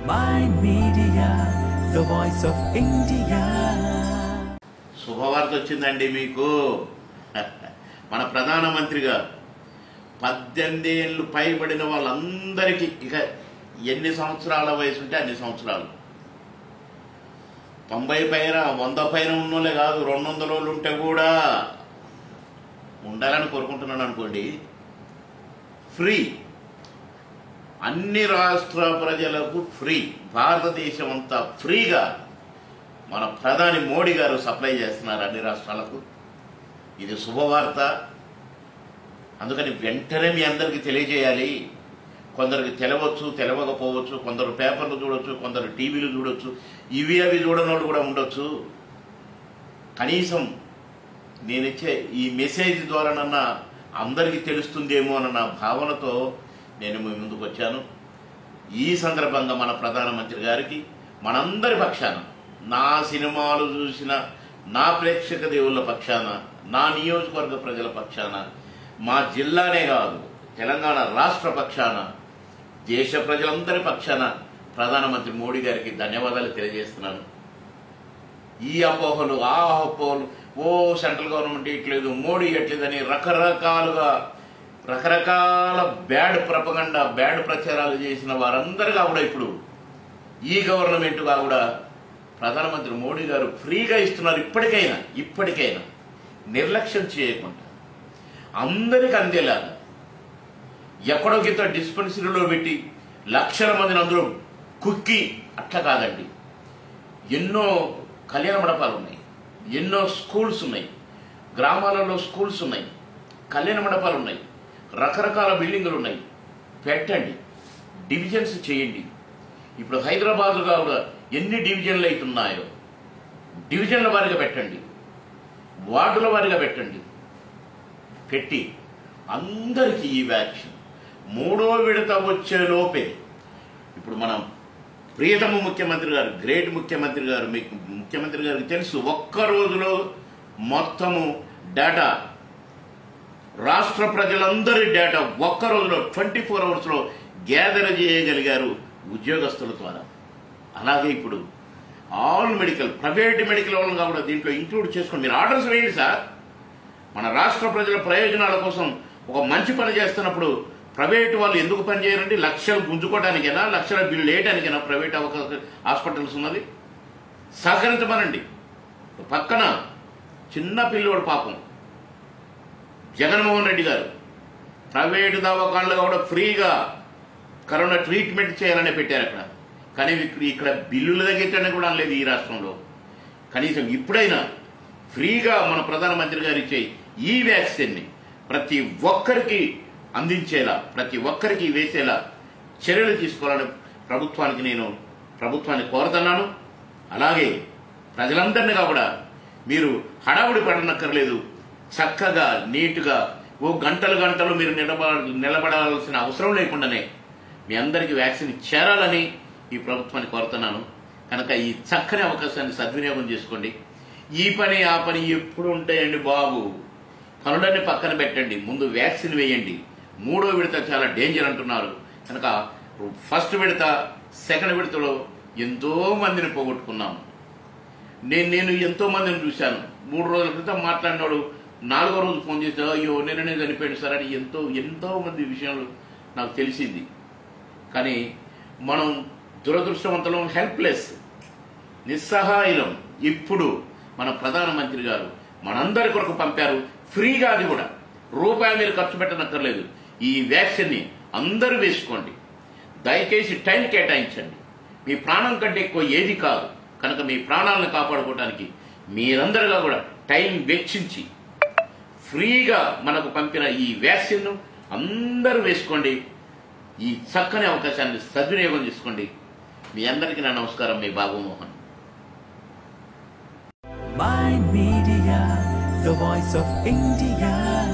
Mind Media, the voice of India. శుభవార్త వచ్చిందండి మీకు మన ప్రధానమంత్రి గారు పద్దెనిమిది ఏళ్ళు పైబడిన వాళ్ళందరికీ ఇక ఎన్ని సంవత్సరాల వయసు ఉంటే అన్ని సంవత్సరాలు తొంభై పైన వంద పైన ఉన్నోళ్ళే కాదు రెండు వందల వాళ్ళు ఉంటే కూడా ఉండాలని కోరుకుంటున్నాను అనుకోండి ఫ్రీ అన్ని రాష్ట్ర ప్రజలకు ఫ్రీ భారతదేశం అంతా ఫ్రీగా మన ప్రధాని మోడీ గారు సప్లై చేస్తున్నారు అన్ని రాష్ట్రాలకు ఇది శుభవార్త అందుకని వెంటనే మీ అందరికీ తెలియజేయాలి కొందరికి తెలవచ్చు తెలవకపోవచ్చు కొందరు పేపర్లు చూడొచ్చు కొందరు టీవీలు చూడొచ్చు ఇవి అవి చూడని వాళ్ళు కూడా ఉండొచ్చు కనీసం నేనిచ్చే ఈ మెసేజ్ ద్వారానన్నా అందరికీ తెలుస్తుందేమో అన్న భావనతో నేను మీ ముందుకు వచ్చాను ఈ సందర్భంగా మన ప్రధానమంత్రి గారికి మనందరి పక్షాన నా సినిమాలు చూసిన నా ప్రేక్షక దేవుళ్ళ పక్షాన నా నియోజకవర్గ ప్రజల పక్షాన మా జిల్లానే కాదు తెలంగాణ రాష్ట్ర పక్షాన దేశ ప్రజలందరి పక్షాన ప్రధానమంత్రి మోడీ గారికి ధన్యవాదాలు తెలియజేస్తున్నాను ఈ అపోహలు ఆ అపోహలు ఓ సెంట్రల్ గవర్నమెంట్ ఇట్లేదు మోడీ ఇట్లేదని రకరకాలుగా రకరకాల బ్యాడ్ ప్రపగండ బ్యాడ్ ప్రచారాలు చేసిన వారందరిగా కూడా ఇప్పుడు ఈ గవర్నమెంట్గా కూడా ప్రధానమంత్రి మోడీ గారు ఫ్రీగా ఇస్తున్నారు ఇప్పటికైనా ఇప్పటికైనా నిర్లక్ష్యం చేయకుండా అందరికి అందేలాగా ఎక్కడో గీత డిస్పెన్సరీలో పెట్టి లక్షల మందిని అందరూ కుక్కి అట్లా కాదండి ఎన్నో కళ్యాణ మండపాలు ఉన్నాయి ఎన్నో స్కూల్స్ ఉన్నాయి గ్రామాలలో స్కూల్స్ ఉన్నాయి కళ్యాణ మండపాలు ఉన్నాయి రకరకాల బిల్డింగులు ఉన్నాయి పెట్టండి డివిజన్స్ చేయండి ఇప్పుడు హైదరాబాద్లో కూడా ఎన్ని డివిజన్లు అవుతున్నాయో డివిజన్ల వారిగా పెట్టండి వార్డుల వారిగా పెట్టండి పెట్టి అందరికీ ఈ వ్యాక్సిన్ మూడో విడత వచ్చే లోపే ఇప్పుడు మనం ప్రియతమ ముఖ్యమంత్రి గారు గ్రేట్ ముఖ్యమంత్రి గారు మీకు ముఖ్యమంత్రి గారికి తెలుసు ఒక్క రోజులో మొత్తము డేటా రాష్ట్ర ప్రజలందరి డేటా ఒక్క రోజులో ట్వంటీ ఫోర్ అవర్స్లో గ్యాదర్ చేయగలిగారు ఉద్యోగస్తుల ద్వారా అలాగే ఇప్పుడు ఆల్ మెడికల్ ప్రైవేట్ మెడికల్ వాళ్ళని కూడా దీంట్లో ఇంక్లూడ్ చేసుకోండి మీరు ఆర్డర్స్ వేయండి సార్ మన రాష్ట్ర ప్రజల ప్రయోజనాల కోసం ఒక మంచి పని చేస్తున్నప్పుడు ప్రైవేట్ వాళ్ళు ఎందుకు పని చేయరండి లక్షలు గుంజుకోవడానికైనా లక్షల బిల్లు వేయడానికైనా ప్రైవేట్ అవకాశ హాస్పిటల్స్ ఉన్నది సహకరించమనండి పక్కన చిన్న పిల్లోడు పాపం జగన్మోహన్ రెడ్డి గారు ప్రైవేటు దవాఖానలు కూడా ఫ్రీగా కరోనా ట్రీట్మెంట్ చేయాలని పెట్టారు అక్కడ కానీ ఇక్కడ ఇక్కడ బిల్లుల దగ్గర కూడా లేదు ఈ రాష్ట్రంలో కనీసం ఇప్పుడైనా ఫ్రీగా మన ప్రధానమంత్రి గారు ఇచ్చే ఈ వ్యాక్సిన్ని ప్రతి ఒక్కరికి అందించేలా ప్రతి ఒక్కరికి వేసేలా చర్యలు తీసుకోవాలని ప్రభుత్వానికి నేను ప్రభుత్వాన్ని కోరుతున్నాను అలాగే ప్రజలందరినీ కూడా మీరు హడావుడి పడనక్కర్లేదు చక్కగా నీట్గా ఓ గంటలు గంటలు మీరు నిలబ నిలబడాల్సిన అవసరం లేకుండానే మీ అందరికీ వ్యాక్సిన్ చేరాలని ఈ ప్రభుత్వాన్ని కోరుతున్నాను కనుక ఈ చక్కని అవకాశాన్ని సద్వినియోగం చేసుకోండి ఈ పని ఆ పని ఎప్పుడు ఉంటాయండి బాబు పనులన్నీ పక్కన పెట్టండి ముందు వ్యాక్సిన్ వేయండి మూడో విడత చాలా డేంజర్ అంటున్నారు కనుక ఫస్ట్ విడత సెకండ్ విడతలో ఎంతో మందిని పోగొట్టుకున్నాము నేను నేను ఎంతో మందిని చూశాను మూడు రోజుల క్రితం మాట్లాడినాడు నాలుగో రోజు ఫోన్ చేస్తే అయ్యో నిన్ననే చనిపోయాడు సార్ అని ఎంతో ఎంతో మంది విషయాలు నాకు తెలిసింది కానీ మనం దురదృష్టవంతులం హెల్ప్లెస్ నిస్సహాయులం ఇప్పుడు మన ప్రధానమంత్రి గారు మనందరి కొరకు పంపారు ఫ్రీగా అది కూడా రూపాయలు మీరు ఖర్చు పెట్టనక్కర్లేదు ఈ వ్యాక్సిన్ని అందరూ వేసుకోండి దయచేసి టైం కేటాయించండి మీ ప్రాణం కంటే ఎక్కువ ఏది కాదు కనుక మీ ప్రాణాలను కాపాడుకోవడానికి మీరందరుగా కూడా టైం వెచ్చించి ఫ్రీగా మనకు పంపిన ఈ వ్యాక్సిన్ను అందరూ వేసుకోండి ఈ చక్కని అవకాశాన్ని సద్వినియోగం చేసుకోండి మీ అందరికీ నా నమస్కారం మీ బాబు Mohan Mind Media, the voice of India.